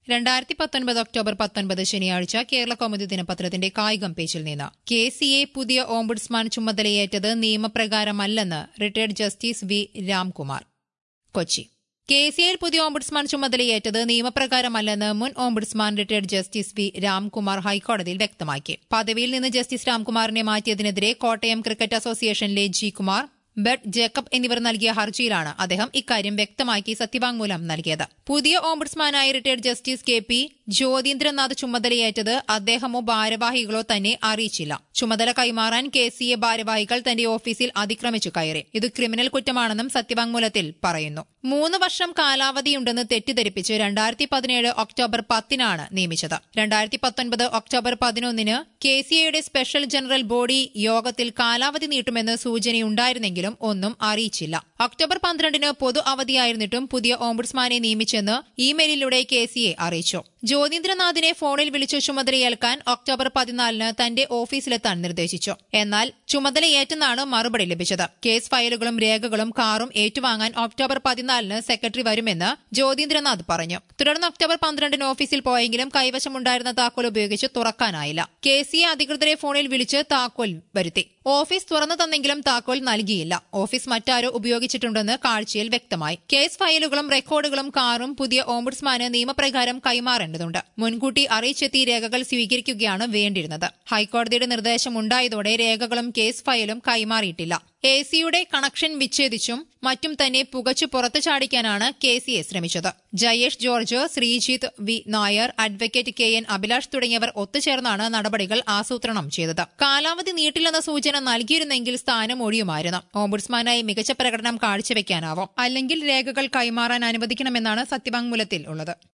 രണ്ടായിരത്തി പത്തൊൻപത് ഒക്ടോബർ പത്തൊൻപത് ശനിയാഴ്ച കേരള കൗമുദി ദിനപത്രത്തിന്റെ കായികം പേജിൽ നിന്ന് കെ സി എ പുതിയ ഓംബുഡ്സ്മാൻ ചുമതലയേറ്റത് നിയമപ്രകാരമല്ലെന്ന് retired justice V Ramkumar Kochi K C എയിൽ പുതിയ ഓംബുഡ്സ്മാൻ ചുമതലയേറ്റത് നിയമപ്രകാരമല്ലെന്ന് മുൻ ombudsman retired justice V Ramkumar ഹൈക്കോടതിയിൽ വ്യക്തമാക്കി പദവിയിൽ നിന്ന് ജസ്റ്റിസ് രാംകുമാറിനെ മാറ്റിയതിനെതിരെ കോട്ടയം ക്രിക്കറ്റ് അസോസിയേഷനിലെ ജി കുമാർ ബെഡ് ജേക്കബ് എന്നിവർ നൽകിയ ഹർജിയിലാണ് അദ്ദേഹം ഇക്കാര്യം വ്യക്തമാക്കി സത്യവാങ്മൂലം നൽകിയത് പുതിയ ഓംബുഡ്സ്മാനായി retired justice K P Jyothindranath ചുമതലയേറ്റത് അദ്ദേഹമോ ഭാരവാഹികളോ തന്നെ അറിയിച്ചില്ല ചുമതല കൈമാറാൻ കെ സി എ ഭാരവാഹികൾ തന്റെ ഓഫീസിൽ അതിക്രമിച്ചു കയറി ഇത് ക്രിമിനൽ കുറ്റമാണെന്നും സത്യവാങ്മൂലത്തിൽ പറയുന്നു മൂന്ന് വർഷം കാലാവധിയുണ്ടെന്ന് തെറ്റിദ്ധരിപ്പിച്ച് രണ്ടായിരത്തി പതിനേഴ് ഒക്ടോബർ പത്തിനാണ് നിയമിച്ചത് രണ്ടായിരത്തി പത്തൊൻപത് ഒക്ടോബർ പതിനൊന്നിന് കെ സി എയുടെ സ്പെഷ്യൽ ജനറൽ ബോഡി യോഗത്തിൽ കാലാവധി നീട്ടുമെന്ന് സൂചനയുണ്ടായിരുന്നെങ്കിലും ഒന്നും അറിയിച്ചില്ല ഒക്ടോബർ പന്ത്രണ്ടിന് പൊതു അവധിയായിരുന്നിട്ടും പുതിയ ഓംബുഡ്സ്മാനെ നിയമിച്ചെന്ന് ഇമെയിലിലൂടെ കെ സി എ അറിയിച്ചു ജ്യോതീന്ദ്രനാഥിനെ ഫോണിൽ വിളിച്ചു ചുമതലയേൽക്കാൻ ഒക്ടോബർ പതിനാലിന് തന്റെ ഓഫീസിലെത്താൻ നിർദ്ദേശിച്ചു എന്നാൽ ചുമതലയേറ്റെന്നാണ് മറുപടി ലഭിച്ചത് കേസ് ഫയലുകളും രേഖകളും കാറും ഏറ്റുവാങ്ങാൻ ഒക്ടോബർ പതിനാലിന് സെക്രട്ടറി വരുമെന്ന് ജ്യോതീന്ദ്രനാഥ് പറഞ്ഞു തുടർന്ന് ഒക്ടോബർ പന്ത്രണ്ടിന് ഓഫീസിൽ പോയെങ്കിലും കൈവശമുണ്ടായിരുന്ന താക്കോൽ ഉപയോഗിച്ച് തുറക്കാനായില്ല കെ സി എ അധികൃതരെ ഫോണിൽ വിളിച്ച് താക്കോൽ വരുത്തി ഓഫീസ് തുറന്നു തന്നെങ്കിലും താക്കോൽ നൽകിയില്ല ഓഫീസ് മറ്റാരോ ഉപയോഗിച്ചിട്ടുണ്ടെന്ന് കാഴ്ചയിൽ വ്യക്തമായി കേസ് ഫയലുകളും റെക്കോർഡുകളും കാറും പുതിയ ഓംബുഡ്സ്മാന് നിയമപ്രകാരം കൈമാറേണ്ടതുണ്ട് മുൻകൂട്ടി അറിയിച്ചെത്തി രേഖകൾ സ്വീകരിക്കുകയാണ് വേണ്ടിയിരുന്നത് ഹൈക്കോടതിയുടെ നിർദ്ദേശമുണ്ടായതോടെ രേഖകളും കേസ് ഫയലും കൈമാറിയിട്ടില്ല എ സിയുടെ കണക്ഷൻ വിച്ഛേദിച്ചും മറ്റും തന്നെ പുകച്ചു പുറത്തു ചാടിക്കാനാണ് കെ സിയെ ശ്രമിച്ചത് Jayesh George Sreejith V Nair advocate K N Abhilash തുടങ്ങിയവർ ഒത്തുചേർന്നാണ് നടപടികൾ ആസൂത്രണം ചെയ്തത് കാലാവധി നീട്ടില്ലെന്ന സൂചന നൽകിയിരുന്നെങ്കിൽ സ്ഥാനം ഒഴിയുമായിരുന്നു ഓംബുഡ്സ്മാനായി മികച്ച പ്രകടനം കാഴ്ചവെക്കാനാവും അല്ലെങ്കിൽ രേഖകൾ കൈമാറാൻ അനുവദിക്കണമെന്നാണ് സത്യവാങ്മൂലത്തിൽ ഉള്ളത്